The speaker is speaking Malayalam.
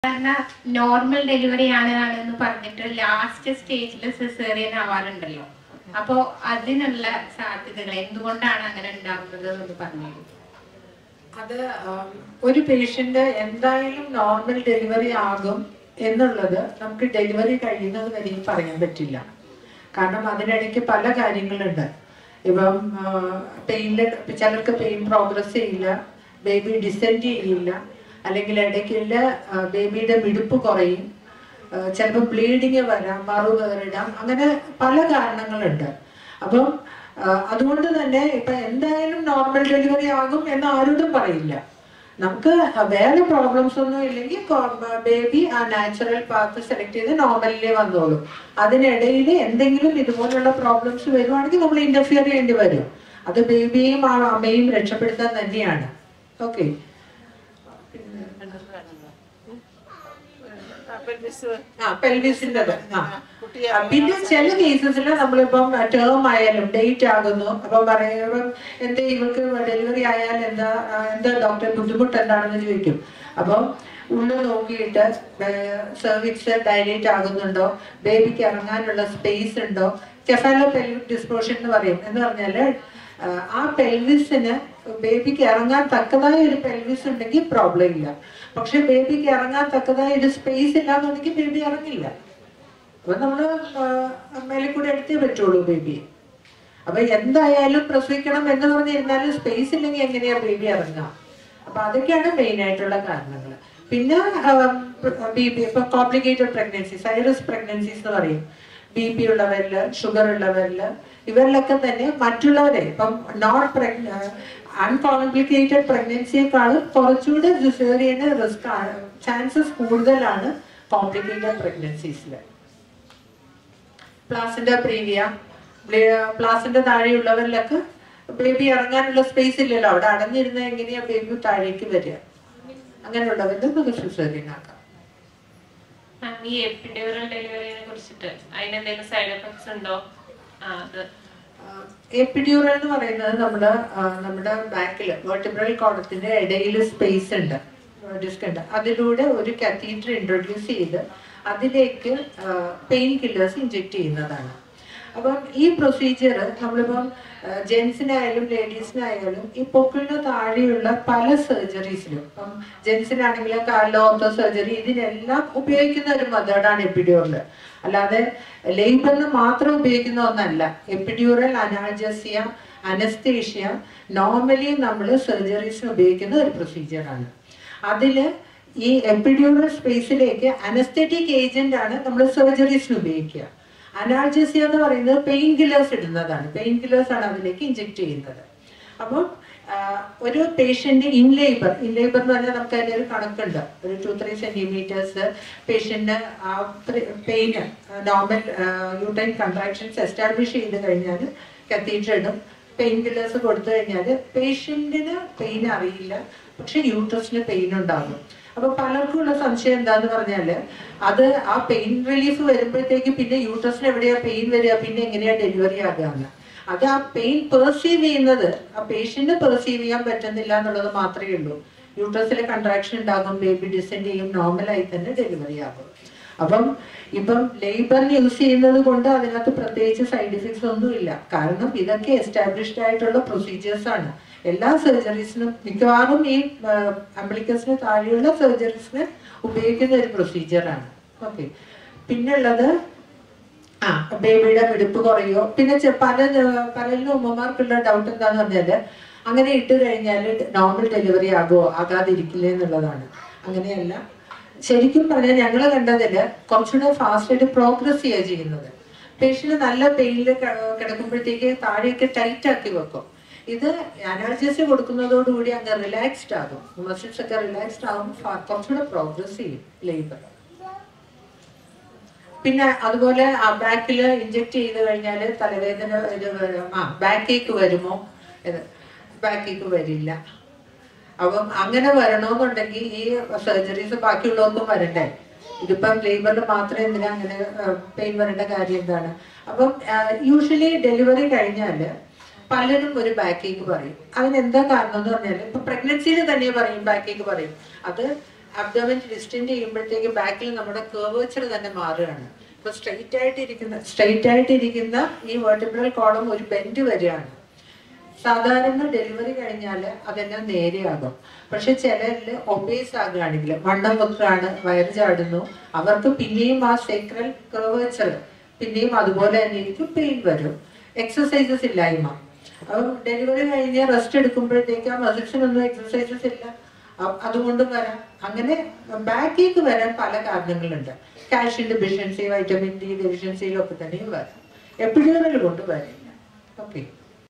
സാധാരണ നോർമൽ ഡെലിവറി ആണ് എന്ന് പറഞ്ഞിട്ട് ലാസ്റ്റ് സ്റ്റേജിൽ സിസേറിയൻ ആവാറുണ്ടല്ലോ അപ്പോ അതിനുള്ള സാധ്യതകൾ എന്തുകൊണ്ടാണ് അങ്ങനെ ഉണ്ടാകുന്നത് എന്ന് പറഞ്ഞു അത് ആം, ഒരു പേഷ്യന്റ് എന്തായാലും നോർമൽ ഡെലിവറി ആകും എന്നുള്ളത് നമുക്ക് ഡെലിവറി കഴിയുന്നത് വരെയും പറയാൻ പറ്റില്ല കാരണം അതിനിടയ്ക്ക് പല കാര്യങ്ങളുണ്ട് ഇപ്പം പെയിനിൽ ചിലർക്ക് പെയിൻ പ്രോഗ്രസ് ചെയ്യില്ല ബേബി ഡിസെൻഡ് ചെയ്യില്ല അല്ലെങ്കിൽ ഇടയ്ക്കുള്ള ബേബിയുടെ മിടുപ്പ് കുറയും ചിലപ്പോൾ ബ്ലീഡിങ് വരാം മറു കയറിടാം അങ്ങനെ പല കാരണങ്ങളുണ്ട് അപ്പം ആ, അതുകൊണ്ട് തന്നെ ഇപ്പൊ എന്തായാലും നോർമൽ ഡെലിവറി ആകും എന്ന് ആരോടും പറയില്ല നമുക്ക് വേറെ പ്രോബ്ലംസ് ഒന്നും ഇല്ലെങ്കിൽ ബേബി ആ നാച്ചുറൽ പാത്ത് സെലക്ട് ചെയ്ത് നോർമലിലേ വന്നോളൂ അതിനിടയിൽ എന്തെങ്കിലും ഇതുപോലുള്ള പ്രോബ്ലംസ് വരുവാണെങ്കിൽ നമ്മൾ ഇന്റർഫിയർ ചെയ്യേണ്ടി വരും അത് ബേബിയെയും ആ അമ്മയും രക്ഷപ്പെടുത്താൻ തന്നെയാണ് ഓക്കെ ആ പെൽവിസിൻ്റെത് ആ ആ, പിന്നെ ചില കേസസിൽ നമ്മളിപ്പം ടേം ആയാലും ഡേറ്റ് ആകുന്നു അപ്പം പറയുമ്പം എന്താ ഇവർക്ക് ഡെലിവറി ആയാൽ എന്താ ആ, എന്താ ഡോക്ടർ ബുദ്ധിമുട്ട് എന്താണെന്ന് ചോദിക്കും അപ്പം ഉള്ളു നോക്കിയിട്ട് സെർവിക്സ് ഡയലേറ്റ് ആകുന്നുണ്ടോ ബേബിക്ക് ഇറങ്ങാനുള്ള സ്പേസ് ഉണ്ടോ കെഫാലോ പെൽവിക് ഡിസ്പോഷൻ എന്ന് പറയും എന്ന് പറഞ്ഞാല് ആ, ആ പെൽവിസിന് ബേബിക്ക് ഇറങ്ങാൻ തക്കതായ ഒരു പെൽവിസ് ഉണ്ടെങ്കിൽ പ്രോബ്ലം ഇല്ല പക്ഷെ ബേബിക്ക് ഇറങ്ങാൻ തക്കതായ ഒരു സ്പേസ് ഇല്ലാന്നുണ്ടെങ്കിൽ ബേബി ഇറങ്ങില്ല അപ്പൊ നമ്മള് ആ, മേലെ കൂടെ എടുത്തേ പറ്റുള്ളൂ ബേബി അപ്പൊ എന്തായാലും പ്രസവിക്കണം എന്ന് പറഞ്ഞിരുന്നാലും സ്പേസ് ഇല്ലെങ്കിൽ എങ്ങനെയാ ബേബി ഇറങ്ങുക അപ്പൊ അതൊക്കെയാണ് മെയിൻ ആയിട്ടുള്ള കാരണങ്ങൾ പിന്നെ ബി പി ഇപ്പൊ കോംപ്ലിക്കേറ്റഡ് പ്രഗ്നൻസീസ് ഹൈറിസ്ക് പ്രഗ്നൻസീസ് എന്ന് പറയും ബി പി ഉള്ളവരില് ഷുഗർ ഉള്ളവരില് ഇവരിലൊക്കെ തന്നെ മറ്റുള്ളവരെ ഇപ്പം നോൺ പ്രഗ്ന അൺകോംപ്ലിക്കേറ്റഡ് പ്രഗ്നൻസിയെക്കാളും കുറച്ചുകൂടെ സിസേറിയന് റിസ്ക് ചാൻസസ് കൂടുതലാണ് കോംപ്ലിക്കേറ്റഡ് പ്രഗ്നൻസീസിൽ പ്ലാസിന്റെ പ്രീവിയ പ്ലാസിന്റെ താഴെയുള്ളവരിലൊക്കെ ബേബി ഇറങ്ങാനുള്ള സ്പേസ് ഇല്ലല്ലോ അവിടെ അടഞ്ഞിരുന്ന എങ്ങനെയാ ബേബി താഴേക്ക് വരിക അങ്ങനെയുള്ളവരുടെ നമുക്ക് സിസേറിയൻ ആക്കാം മാം ഈ എപ്പിഡ്യൂറൽ ഡെലിവറിനെ കുറിച്ചിട്ട് അതിനെന്തെങ്കിലും സൈഡ് എഫക്ട്സ് ഉണ്ടോ ആ അത് എപ്പിഡ്യൂറൽ എന്ന് പറയുന്നത് നമ്മുടെ ആ, നമ്മുടെ ബാക്കിൽ വെർട്ടിബ്രൽ കോടത്തിന്റെ ഇടയിൽ സ്പേസ് ഉണ്ട് ഡിസ്ക് ഉണ്ട് അതിലൂടെ ഒരു കത്തീറ്റർ ഇൻട്രൊഡ്യൂസ് ചെയ്ത് അതിലേക്ക് പെയിൻ കില്ലേഴ്സ് ഇഞ്ചെക്ട് ചെയ്യുന്നതാണ് അപ്പം ഈ പ്രൊസീജിയർ നമ്മളിപ്പം ജെൻസിനായാലും ലേഡീസിനായാലും ഈ പൊക്കിളിന് താഴെയുള്ള പല സർജറീസിലും ഇപ്പം ജെൻസിനാണെങ്കിൽ കാലിലോ ഓർത്തോ സർജറി ഇതിനെല്ലാം ഉപയോഗിക്കുന്ന ഒരു മെത്തേഡാണ് എപ്പിഡ്യൂറൽ അല്ലാതെ ലേബറിന് മാത്രം ഉപയോഗിക്കുന്ന ഒന്നല്ല എപ്പിഡ്യൂറൽ അനാൾജസിയ അനസ്തേഷ്യ നോർമലി നമ്മൾ സർജറീസിന് ഉപയോഗിക്കുന്ന ഒരു പ്രൊസീജിയറാണ് അതില് ഈ എപ്പിഡ്യൂറൽ സ്പേസിലേക്ക് അനസ്തെറ്റിക് ഏജന്റ് ആണ് നമ്മൾ സർജറീസിന് ഉപയോഗിക്കുക അനാൾജസിയ എന്ന് പറയുന്നത് പെയിൻ കില്ലേഴ്സ് ഇടുന്നതാണ് പെയിൻ കില്ലേഴ്സ് ആണ് അതിലേക്ക് ഇഞ്ചെക്ട് ചെയ്യുന്നത് അപ്പം ആ, ഒരു patient in labour in labour എന്ന് പറഞ്ഞാൽ നമുക്ക് അതിന്റെ ഒരു കണക്കുണ്ട് ഒരു ടു ത്രീ സെന്റിമീറ്റേഴ്സ് പേഷ്യന്റ് ആ പെയിന് നോർമൽ യൂട്ടൈൻ കൺട്രാക്ഷൻസ് എസ്റ്റാബ്ലിഷ് ചെയ്ത് കഴിഞ്ഞാൽ കത്തീഡ്ര ഇടും പെയിൻ കില്ലേഴ്സ് കൊടുത്തു കഴിഞ്ഞാൽ പേഷ്യന്റിന് പെയിൻ അറിയില്ല പക്ഷെ യൂട്രസിന് പെയിൻ ഉണ്ടാകും അപ്പൊ പലർക്കും ഉള്ള സംശയം എന്താന്ന് പറഞ്ഞാല് അത് ആ പെയിൻ റിലീഫ് വരുമ്പോഴത്തേക്ക് പിന്നെ യൂട്രസിന് എവിടെയാ പെയിൻ വരിക പിന്നെ എങ്ങനെയാ ഡെലിവറി ആകാന്ന് അത് ആ പെയിൻ പെർസീവ് ചെയ്യുന്നത് ആ പേഷ്യന്റ് പെർസീവ് ചെയ്യാൻ പറ്റുന്നില്ല എന്നുള്ളത് മാത്രമേ ഉള്ളൂ യൂട്രസിലെ കൺട്രാക്ഷൻ ഉണ്ടാകും ബേബി ഡിസെൻഡ് ചെയ്യും നോർമലായി തന്നെ ഡെലിവറി ആകും അപ്പം ഇപ്പം ലേബറിന് യൂസ് ചെയ്യുന്നത് കൊണ്ട് അതിനകത്ത് പ്രത്യേകിച്ച് സൈഡ് ഇഫക്ട്സ് ഒന്നുമില്ല കാരണം ഇതൊക്കെ എസ്റ്റാബ്ലിഷ്ഡ് ആയിട്ടുള്ള പ്രൊസീജിയേഴ്സ് ആണ് എല്ലാ സർജറീസിനും മിക്കവാറും ഈ അംബ്ലിക്കസിന് താഴെയുള്ള സർജറീസിന് ഉപയോഗിക്കുന്ന ഒരു പ്രൊസീജിയറാണ് ഓക്കെ പിന്നുള്ളത് ആ ബേബിയുടെ മിടുപ്പ് കുറയോ പിന്നെ ചെ- പല ഏർ, പലരിലും ഉമ്മമാർക്കുള്ള ഡൗട്ട് എന്താന്ന് പറഞ്ഞാല് അങ്ങനെ ഇട്ട് കഴിഞ്ഞാൽ നോർമൽ ഡെലിവറി ആകുമോ ആകാതിരിക്കില്ലേ എന്നുള്ളതാണ് അങ്ങനെയല്ല ശരിക്കും പറഞ്ഞാൽ ഞങ്ങൾ കണ്ടതില് കുറച്ചുകൂടെ ഫാസ്റ്റ് ആയിട്ട് പ്രോഗ്രസ് ചെയ്യുക ചെയ്യുന്നത് പേഷ്യന്റ് നല്ല പെയിനിൽ കിടക്കുമ്പോഴത്തേക്ക് താഴേക്ക് ടൈറ്റ് ആക്കി വെക്കും ഇത് അനാൾജസി കൊടുക്കുന്നതോടുകൂടി അങ്ങ് റിലാക്സ്ഡ് ആകും മസിൽസ് ഒക്കെ റിലാക്സ്ഡ് ആകും ഫാ- കുറച്ചുകൂടെ പ്രോഗ്രസ് ചെയ്യും ലേബർ പിന്നെ അതുപോലെ ആ ബാക്കിൽ ഇഞ്ചെക്ട് ചെയ്ത് കഴിഞ്ഞാൽ തലവേദന ഇത് വരും. ആ ബാക്കേക്ക് വരുമോ ഇത് ബാക്കേക്ക് വരില്ല അപ്പം അങ്ങനെ വരണമെന്നുണ്ടെങ്കിൽ ഈ സർജറീസ് ബാക്കിയുള്ളവർക്കും വരണ്ടേ ഇതിപ്പം ലേബറിൽ മാത്രം എന്തിനാ അങ്ങനെ പെയിൻ വരേണ്ട കാര്യം എന്താണ് അപ്പം യൂഷ്വലി ഡെലിവറി കഴിഞ്ഞാൽ പലരും ഒരു ബാക്കേക്ക് പറയും അതിന് എന്താ കാരണം എന്ന് പറഞ്ഞാൽ ഇപ്പൊ പ്രഗ്നൻസിയിൽ തന്നെ പറയും ബാക്കേക്ക് പറയും അത് അബ്ഡോമൻ ഡിസ്റ്റൻഡ് ചെയ്യുമ്പോഴത്തേക്ക് ബാക്കിൽ നമ്മുടെ കേവേച്ചർ തന്നെ മാറുകയാണ് ഇപ്പൊ സ്ട്രെയിറ്റ് ആയിട്ടിരിക്കുന്ന സ്ട്രെയിറ്റ് ആയിട്ടിരിക്കുന്ന ഈ വെർട്ടിബ്രൽ കോളം ഒരു ബെൻഡ് വരികയാണ് സാധാരണ ഡെലിവറി കഴിഞ്ഞാൽ അതെല്ലാം നേരെയാകും പക്ഷെ ചിലരിൽ ഒബേസ് ആകുകയാണെങ്കിൽ വണ്ണം വെക്കുകയാണ് വയറ് ചാടുന്നു അവർക്ക് പിന്നെയും ആ സേക്രൽ കർവേച്ചർ പിന്നെയും അതുപോലെ തന്നെ ഇരിക്കും പെയിൻ വരും എക്സസൈസസ് ഇല്ലായ്മ അപ്പം ഡെലിവറി കഴിഞ്ഞ് റെസ്റ്റ് എടുക്കുമ്പോഴത്തേക്ക് ആ മസിൽസിനൊന്നും എക്സസൈസസ് ഇല്ല അ- അതുകൊണ്ടും വരാം അങ്ങനെ ബാക്കിലേക്ക് വരാൻ പല കാരണങ്ങളുണ്ട് കാൽഷ്യം ഡെഫിഷ്യൻസി വൈറ്റമിൻ ഡി ഡെഫിഷ്യൻസിയിലൊക്കെ തന്നെയും വരാം എപ്പിഡ്യൂറൽ കൊണ്ട് വരില്ല ഓക്കെ